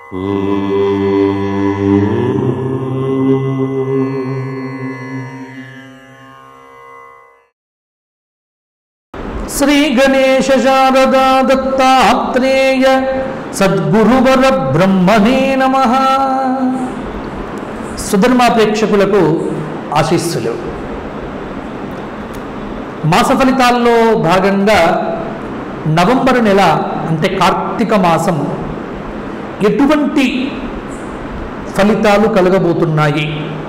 శ్రీ గణేశ శారదా దత్తాత్రేయ సద్గురువర బ్రహ్మణే నమ సుధర్మా ప్రేక్షకులకు ఆశీస్సులు మాస ఫలితాల్లో భాగంగా నవంబర్ నెల అంటే కార్తీక మాసం ఎటువంటి ఫలితాలు కలగబోతున్నాయి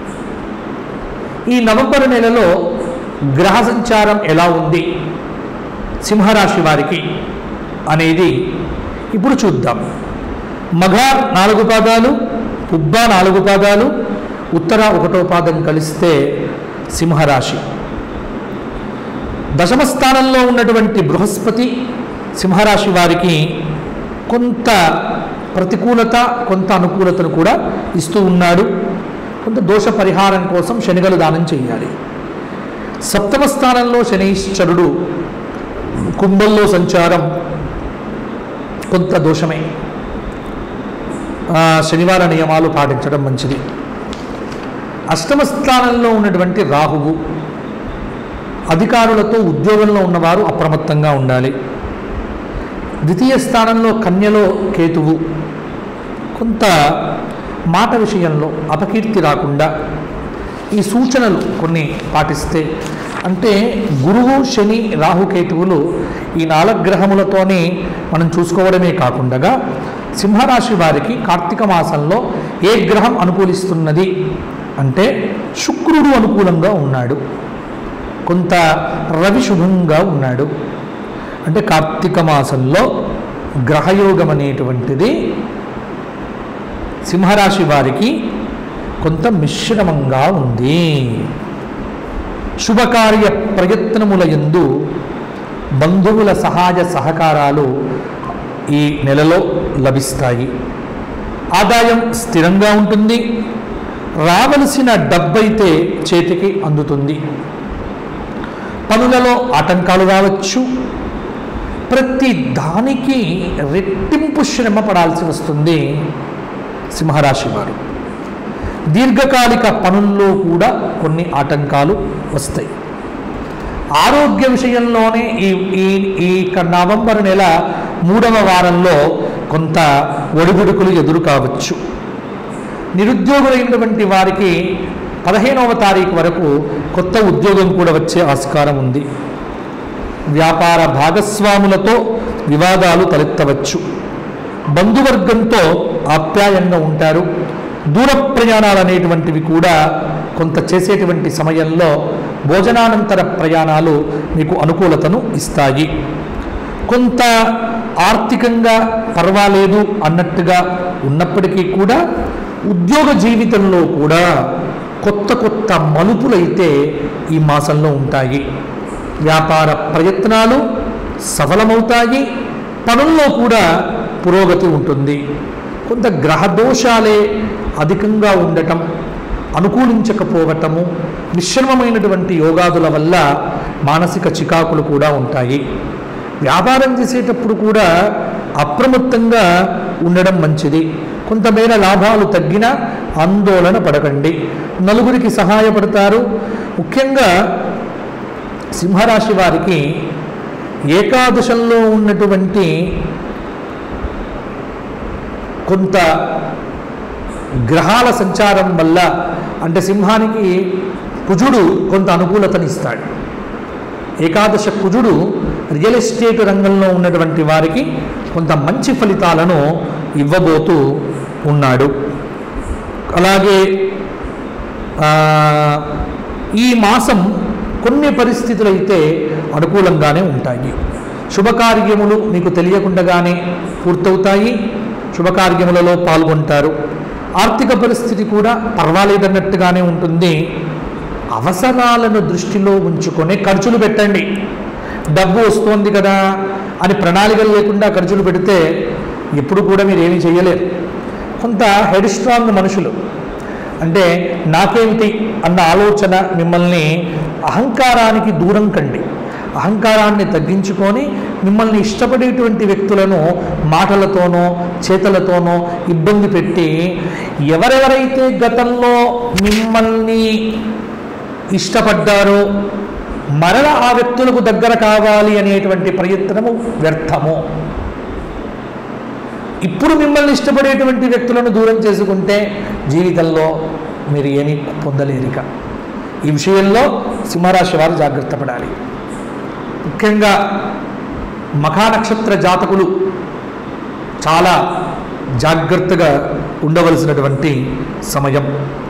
ఈ నవంబర్ నెలలో గ్రహ సంచారం ఎలా ఉంది సింహరాశి వారికి అనేది ఇప్పుడు చూద్దాం మఘ నాలుగు పాదాలు పుబ్బ నాలుగు పాదాలు ఉత్తర ఒకటో పాదం కలిస్తే సింహరాశి దశమ స్థానంలో ఉన్నటువంటి బృహస్పతి సింహరాశి వారికి కొంత ప్రతికూలత కొంత అనుకూలతను కూడా ఇస్తూ ఉన్నాడు కొంత దోష పరిహారం కోసం శనిగలు దానం చేయాలి సప్తమ స్థానంలో శనీశ్వరుడు కుంభంలో సంచారం కొంత దోషమే ఆ, శనివార నియమాలు పాటించడం మంచిది అష్టమ స్థానంలో ఉన్నటువంటి రాహువు అధికారులతో ఉద్యోగంలో ఉన్నవారు అప్రమత్తంగా ఉండాలి ద్వితీయ స్థానంలో కన్యలో కేతువు కొంత మాట విషయంలో అపకీర్తి రాకుండా ఈ సూచనలు కొన్ని పాటిస్తే అంటే గురువు శని రాహుకేతువులు ఈ నాలుగు గ్రహములతోనే మనం చూసుకోవడమే కాకుండా సింహరాశి వారికి కార్తీక మాసంలో ఏ గ్రహం అనుకూలిస్తున్నది అంటే శుక్రుడు అనుకూలంగా ఉన్నాడు కొంత రవి శుభంగా ఉన్నాడు అంటే కార్తీక మాసంలో గ్రహయోగం అనేటువంటిది సింహరాశి వారికి కొంత మిశ్రమంగా ఉంది శుభకార్య ప్రయత్నముల యందు బంధువుల సహాయ సహకారాలు ఈ నెలలో లభిస్తాయి ఆదాయం స్థిరంగా ఉంటుంది రావలసిన డబ్బైతే చేతికి అందుతుంది పనులలో ఆటంకాలు రావచ్చు ప్రతి దానికి రెట్టింపు శ్రమ పడాల్సి వస్తుంది సింహరాశి వారు దీర్ఘకాలిక పనుల్లో కూడా కొన్ని ఆటంకాలు వస్తాయి ఆరోగ్య విషయంలోనే ఈ ఈ ఈ క- నవంబర్ నెల మూడవ వారంలో కొంత ఒడిదుడుకులు ఎదురు కావచ్చు నిరుద్యోగులైనటువంటి వారికి పదిహేనవ తారీఖు వరకు కొత్త ఉద్యోగం కూడా వచ్చే ఆస్కారం ఉంది వ్యాపార భాగస్వాములతో వివాదాలు తలెత్తవచ్చు బంధువర్గంతో ఆప్యాయంగా ఉంటారు దూర ప్రయాణాలు అనేటువంటివి కూడా కొంత చేసేటువంటి సమయంలో భోజనానంతర ప్రయాణాలు మీకు అనుకూలతను ఇస్తాయి కొంత ఆర్థికంగా పర్వాలేదు అన్నట్టుగా ఉన్నప్పటికీ కూడా ఉద్యోగ జీవితంలో కూడా కొత్త కొత్త మలుపులైతే ఈ మాసంలో ఉంటాయి వ్యాపార ప్రయత్నాలు సఫలమవుతాయి పనుల్లో కూడా పురోగతి ఉంటుంది కొంత గ్రహ దోషాలే అధికంగా ఉండటం అనుకూలించకపోవటము మిశ్రమమైనటువంటి యోగాదుల వల్ల మానసిక చికాకులు కూడా ఉంటాయి వ్యాపారం చేసేటప్పుడు కూడా అప్రమత్తంగా ఉండడం మంచిది కొంతమేర లాభాలు తగ్గినా ఆందోళన పడకండి నలుగురికి సహాయపడతారు ముఖ్యంగా సింహరాశి వారికి ఏకాదశంలో ఉన్నటువంటి కొంత గ్రహాల సంచారం వల్ల అంటే సింహానికి కుజుడు కొంత అనుకూలతని ఇస్తాడు ఏకాదశ కుజుడు రియల్ ఎస్టేట్ రంగంలో ఉన్నటువంటి వారికి కొంత మంచి ఫలితాలను ఇవ్వబోతూ ఉన్నాడు అలాగే ఆ, ఈ మాసం కొన్ని పరిస్థితులు అయితే అనుకూలంగానే ఉంటాయి శుభకార్యములు మీకు తెలియకుండానే పూర్తవుతాయి శుభకార్యములలో పాల్గొంటారు ఆర్థిక పరిస్థితి కూడా పర్వాలేదన్నట్టుగానే ఉంటుంది అవసరాలను దృష్టిలో ఉంచుకొని ఖర్చులు పెట్టండి డబ్బు వస్తోంది కదా అని ప్రణాళికలు లేకుండా ఖర్చులు పెడితే ఎప్పుడు కూడా మీరు ఏమీ చేయలేరు కొంత హెడ్ స్ట్రాంగ్ మనుషులు అంటే నాకేమిటి అన్న ఆలోచన మిమ్మల్ని అహంకారానికి దూరం కండి అహంకారాన్ని తగ్గించుకొని మిమ్మల్ని ఇష్టపడేటువంటి వ్యక్తులను మాటలతోనో చేతలతోనో ఇబ్బంది పెట్టి ఎవరెవరైతే గతంలో మిమ్మల్ని ఇష్టపడ్డారో మరల ఆ వ్యక్తులకు దగ్గర కావాలి అనేటువంటి ప్రయత్నము వ్యర్థము ఇప్పుడు మిమ్మల్ని ఇష్టపడేటువంటి వ్యక్తులను దూరం చేసుకుంటే జీవితంలో మీరు ఏమీ పొందలేరిక ఈ విషయంలో సింహరాశి వారు జాగ్రత్త పడాలి ముఖ్యంగా మఖా నక్షత్ర జాతకులు చాలా జాగ్రత్తగా ఉండవలసినటువంటి సమయం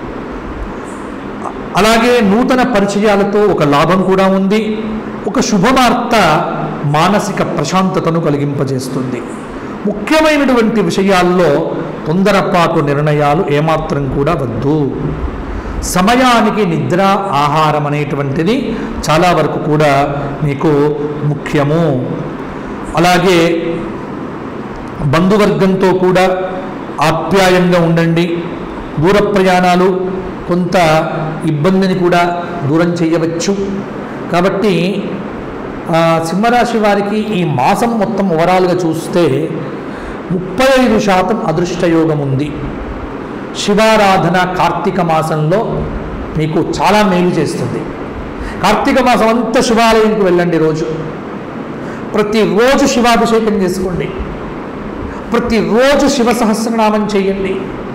అలాగే నూతన పరిచయాలతో ఒక లాభం కూడా ఉంది ఒక శుభవార్త మానసిక ప్రశాంతతను కలిగింపజేస్తుంది ముఖ్యమైనటువంటి విషయాల్లో తొందరపాటు నిర్ణయాలు ఏమాత్రం కూడా వద్దు సమయానికి నిద్ర ఆహారం అనేటువంటిది చాలా వరకు కూడా మీకు ముఖ్యము అలాగే బంధువర్గంతో కూడా ఆప్యాయంగా ఉండండి దూర ప్రయాణాలు కొంత ఇబ్బందిని కూడా దూరం చేయవచ్చు కాబట్టి ఆ, సింహరాశి వారికి ఈ మాసం మొత్తం ఓవరాల్గా చూస్తే ముప్పై ఐదు శాతం అదృష్టయోగం ఉంది శివారాధన కార్తీక మాసంలో మీకు చాలా మేలు చేస్తుంది కార్తీక మాసం అంతా శివాలయంకి వెళ్ళండి రోజు ప్రతిరోజు శివాభిషేకం చేసుకోండి ప్రతిరోజు శివ సహస్రనామం చేయండి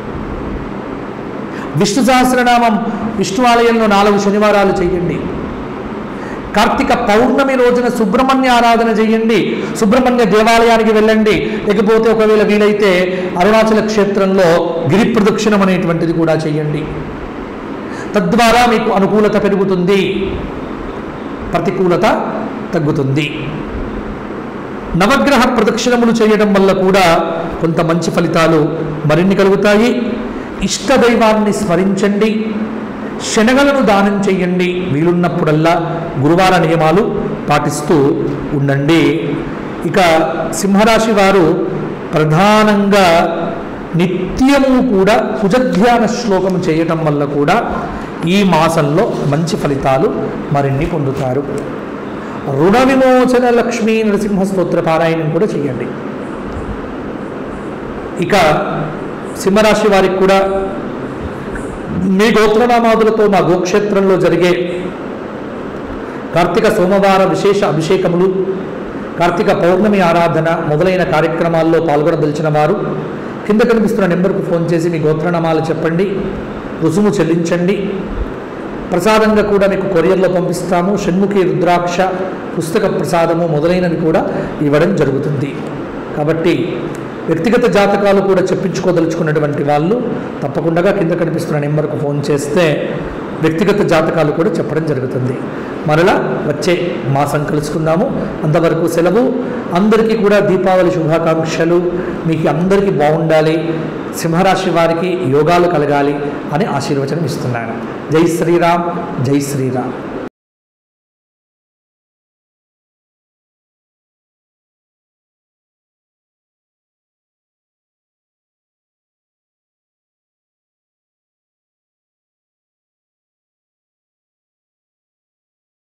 విష్ణు సహస్రనామం విష్ణు ఆలయంలో నాలుగు శనివారాలు చేయండి కార్తీక పౌర్ణమి రోజున సుబ్రహ్మణ్య ఆరాధన చేయండి సుబ్రహ్మణ్య దేవాలయానికి వెళ్ళండి లేకపోతే ఒకవేళ వీలైతే అరుణాచల క్షేత్రంలో గిరి ప్రదక్షిణం అనేటువంటిది కూడా చేయండి తద్వారా మీకు అనుకూలత పెరుగుతుంది ప్రతికూలత తగ్గుతుంది నవగ్రహ ప్రదక్షిణములు చేయడం వల్ల కూడా కొంత మంచి ఫలితాలు మరిన్ని కలుగుతాయి ఇష్టదైవాన్ని స్మరించండి శనగలను దానం చేయండి వీలున్నప్పుడల్లా గురువార నియమాలు పాటిస్తూ ఉండండి ఇక సింహరాశి వారు ప్రధానంగా నిత్యము కూడా కుజధ్యాన శ్లోకం చేయటం వల్ల కూడా ఈ మాసంలో మంచి ఫలితాలు మరిన్ని పొందుతారు రుణ విమోచన లక్ష్మీ నరసింహ స్తోత్ర పారాయణం కూడా చేయండి ఇక సింహరాశి వారికి కూడా మీ గోత్రనామాదులతో మా గోక్షేత్రంలో జరిగే కార్తీక సోమవార విశేష అభిషేకములు కార్తీక పౌర్ణమి ఆరాధన మొదలైన కార్యక్రమాల్లో పాల్గొనదలిచిన వారు కింద కనిపిస్తున్న నెంబర్కు ఫోన్ చేసి మీ గోత్రనామాలు చెప్పండి రుసుము చెల్లించండి ప్రసాదంగా కూడా మీకు కొరియర్లో పంపిస్తాము షణ్ముఖి రుద్రాక్ష పుస్తక ప్రసాదము మొదలైనవి కూడా ఇవ్వడం జరుగుతుంది కాబట్టి వ్యక్తిగత జాతకాలు కూడా చెప్పించుకోదలుచుకున్నటువంటి వాళ్ళు తప్పకుండా కింద కనిపిస్తున్న నెంబర్కు ఫోన్ చేస్తే వ్యక్తిగత జాతకాలు కూడా చెప్పడం జరుగుతుంది మరలా వచ్చే మాసం కలుసుకుందాము అంతవరకు సెలవు అందరికీ కూడా దీపావళి శుభాకాంక్షలు మీకు అందరికీ బాగుండాలి సింహరాశి వారికి యోగాలు కలగాలి అని ఆశీర్వచనం ఇస్తున్నాను జై శ్రీరామ్ జై శ్రీరామ్